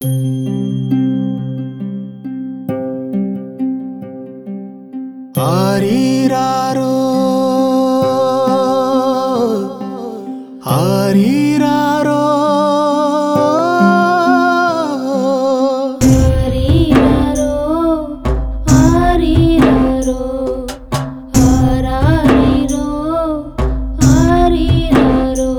ஆரீராரோ ஆரீராரோ ஆரீராரோ ஆரீராரோ ஆராரீரோ ஆரீராரோ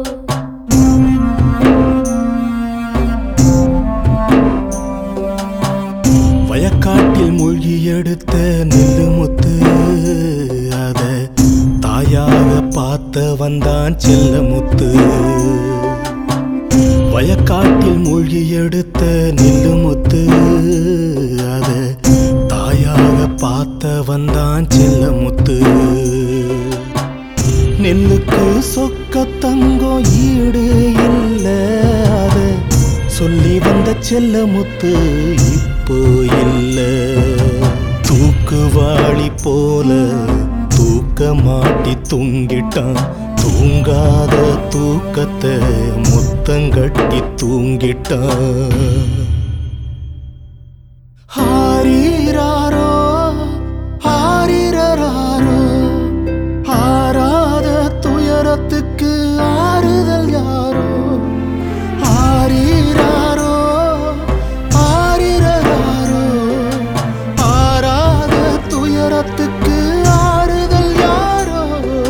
வயக்காட்டில் மூழ்கி எடுத்த நெல்லு முத்து அத தாயாக பார்த்த வந்தான் செல்ல முத்து வயக்காட்டில் மூழ்கி எடுத்த நெல்லு முத்து அத தாயாக பார்த்த வந்தான் செல்ல முத்து நெல்லுக்கு சொக்க தங்கம் ஈடு இல்ல அத சொல்லி வந்த செல்ல முத்து இப்போ இல்ல தூக்குவாளி போல தூக்க மாட்டி தூங்கிட்டான் தூங்காத தூக்கத்தை முத்தங்கட்டி தூங்கிட்டான் ஹாரீராரோ ஹாரிரராரோ ஆறாத துயரத்துக்கு ஆறுதல் யாரோ ஆரீராரோ ஆரிரராரோ ஆறாத துயரத்துக்கு ஆறுதல் யாரோ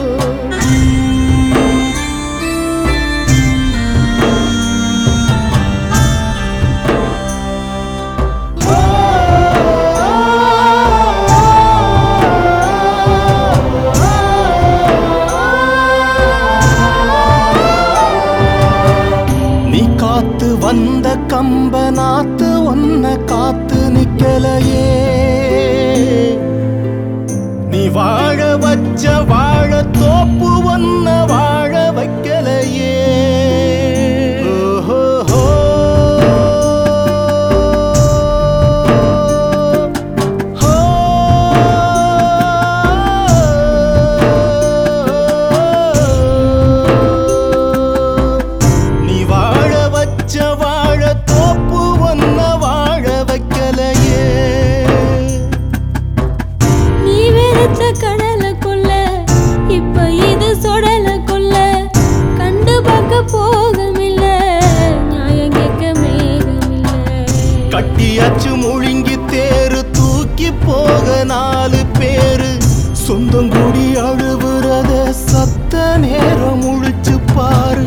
நீ காத்து வந்த கம்ப நாத்து ஒன்ன காத்து நிக்கலையே நீ வாழ வச்ச வாழ தோப்பு ஒன்ன வாழ வைக்கலையே ஓஹோஹோ. நீ வாழ வச்ச வாழ தோப்பு ஒன்ன வாழ வைக்கலையே நீ வெறுத்த கடலுக்குள்ள இப்ப இது சொடலுக்குள்ள கண்டு பார்க்க போகமில்ல நியாயம் கேட்க மேகமில்ல கட்டியாச்சு முழுங்கி தேரு தூக்கி போக நாலு பேரு சொந்தம் கூடி அழுவுறத சத்த நேரம் முழிச்சு பாரு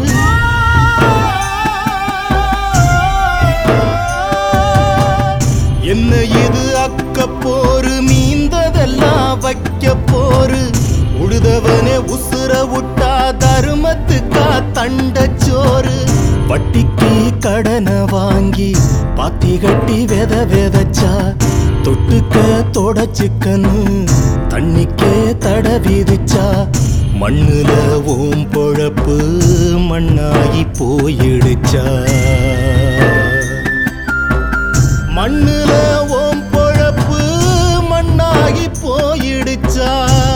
என்ன இது அக்க போரு மீந்ததெல்லாம் வைக்க போரு உழுதவனே உசுர விட்டா தருமத்துக்கா தண்டச்சோறு வட்டிக்கு கடனை வாங்கி பாத்தி கட்டி வித விதைச்சா தொட்டுக்க தொடச்சிக்கன்னு தண்ணிக்கே தட விதிச்சா மண்ணுல ஓம் பொழப்பு மண்ணாகி போயிடுச்சா மண்ணுல ஓம் பொழப்பு மண்ணாகி போயிடுச்சா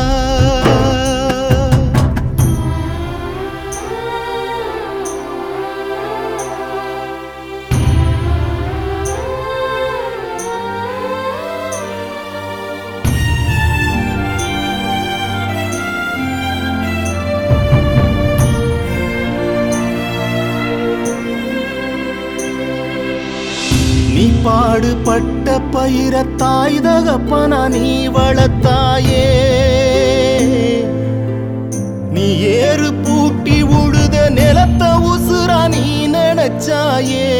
நீ பாடுபட்ட பயிர தாய் தகப்பனா நீ வளர்த்தாயே நீ ஏறு பூட்டி உழுத நிலத்த உசுரா நீ நினைச்சாயே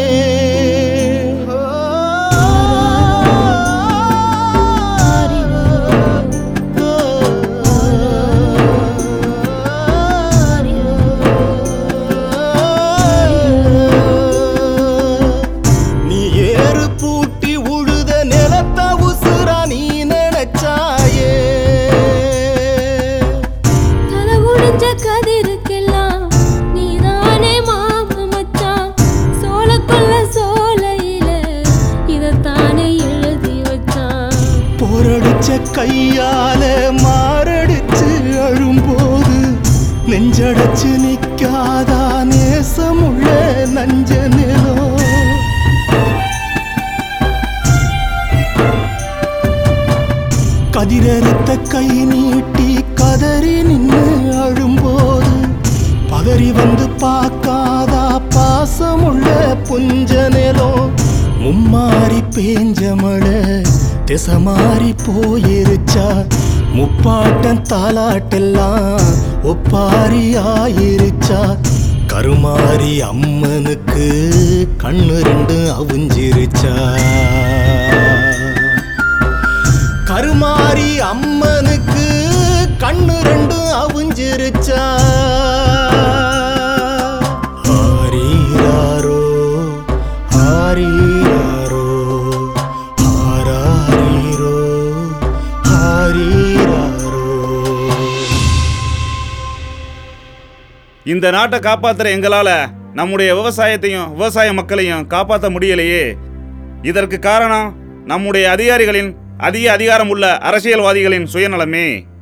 நீ ஏறு பூட்டி உழுத நிலத்த உசுரா நீ நினைச்சாயே தலை குடிஞ்ச கதிருக்கெல்லாம் நீதானே மாம மச்சான் சோளக்குள்ள உயிரெடுத்த கை நீட்டி கதறி நின்று அழும்போது பதறி வந்து பார்க்காதா பாசமுள்ள புஞ்ச நிலம் மும்மாறி பேஞ்ச மழை திசை மாறி போயிருச்சா முப்பாட்டன் தாலாட்டெல்லாம் ஒப்பாரி ஆயிருச்சா கருமாரி அம்மனுக்கு கண்ணு ரெண்டு அவிஞ்சிருச்சா கருமாரி அம்மனுக்கு கண்ணு ரெண்டும் அவிஞ்சிருச்சா ஆரீராரோ ஆரீராரோ ஆராரீரோ ஆரீராரோ இந்த நாட்டை காப்பாத்துற எங்களால நம்முடைய விவசாயத்தையும் விவசாய மக்களையும் காப்பாற்ற முடியலையே இதற்கு காரணம் நம்முடைய அதிகாரிகளின் அதிக அதிகாரம் உள்ள அரசியல்வாதிகளின் சுயநலமே